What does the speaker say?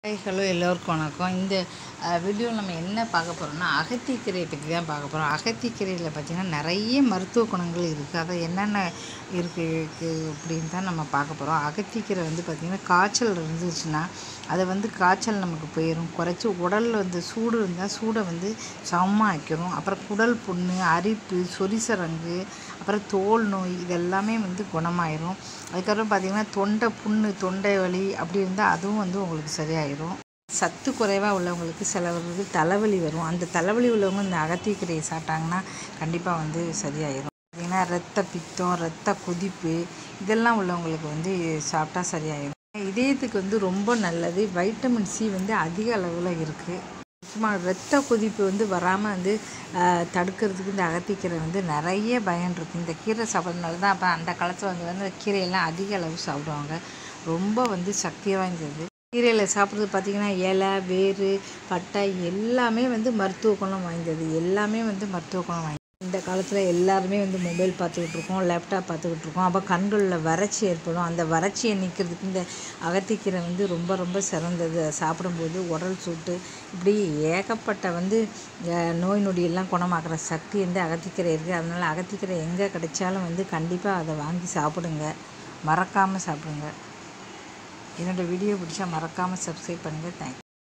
hi hello எல்லோருக்கும் வணக்கம் இந்த வீடியோவில் நம்ம என்ன பார்க்க போகிறோம்னா அகத்திக்கீரையை பற்றி தான் பார்க்க போகிறோம் அகத்திக்கீரையில் பார்த்திங்கன்னா நிறைய மருத்துவ குணங்கள் இருக்குது அதை என்னென்ன இருக்குது அப்படின்னு தான் நம்ம பார்க்க போகிறோம் அகத்திக்கீரை வந்து பார்த்திங்கன்னா காய்ச்சல் இருந்துச்சுன்னா அதை வந்து காய்ச்சல் நமக்கு போயிடும் குறைச்சி உடலில் வந்து சூடு இருந்தால் சூடை வந்து சமமாக ஆக்கிரும் அப்புறம் குடல் புண்ணு அரிப்பு சொரிசரங்கு அப்புறம் தோல் நோய் இதெல்லாமே வந்து குணமாயிரும் அதுக்கப்புறம் பார்த்திங்கன்னா தொண்டை புண்ணு தொண்டை வலி அப்படி இருந்தால் அதுவும் வந்து உங்களுக்கு சரியாயிரும் சத்து குறைவாக உள்ளவங்களுக்கு சிலவருக்கு தலைவலி வரும் அந்த தலைவலி உள்ளவங்க இந்த அகத்திக்கீரையை சாப்பிட்டாங்கன்னா கண்டிப்பாக வந்து சரியாயிரும் பார்த்திங்கன்னா ரத்த பித்தம் ரத்த கொதிப்பு இதெல்லாம் உள்ளவங்களுக்கு வந்து சாப்பிட்டா சரியாயிரும் இதயத்துக்கு வந்து ரொம்ப நல்லது வைட்டமின் சி வந்து அதிக அளவில் இருக்குது சும்மா ரத்த கொதிப்பு வந்து வராமல் வந்து ஆஹ், தடுக்கிறதுக்கு இந்த அகத்திக்கீரை வந்து நிறைய பயன் இருக்குது இந்த கீரை சாப்பிட்றதுனால தான் அப்போ அந்த காலத்தில் வந்து வந்து கீரையெல்லாம் அதிக அளவு சாப்பிடுவாங்க ரொம்ப வந்து சக்தி வாய்ந்தது கீரையில் சாப்பிட்றது பார்த்திங்கன்னா இலை வேர் பட்டை எல்லாமே வந்து மருத்துவ குணம் வாய்ந்தது எல்லாமே வந்து மருத்துவ குணம் வாய்ந்தது இந்த காலத்தில் எல்லாருமே வந்து மொபைல் பார்த்துக்கிட்டு இருக்கோம் லேப்டாப் பார்த்துக்கிட்டு இருக்கோம் அப்போ கண்களில் வறட்சி ஏற்படும் அந்த வறட்சியை நீக்கிறதுக்கு இந்த அகத்திக்கீரை வந்து ரொம்ப ரொம்ப சிறந்தது அதை சாப்பிடும்போது உடல் சூட்டு இப்படி ஏகப்பட்ட வந்து அஹ், நோய் நொடியெல்லாம் குணமாக்குற சக்தி வந்து அகத்திக்கீரை இருக்குது அதனால் அகத்திக்கீரை எங்கே கிடைச்சாலும் வந்து கண்டிப்பாக அதை வாங்கி சாப்பிடுங்க மறக்காமல் சாப்பிடுங்க என்னோடய வீடியோ பிடிச்சா மறக்காமல் சப்ஸ்கிரைப் பண்ணுங்கள் தேங்க்யூ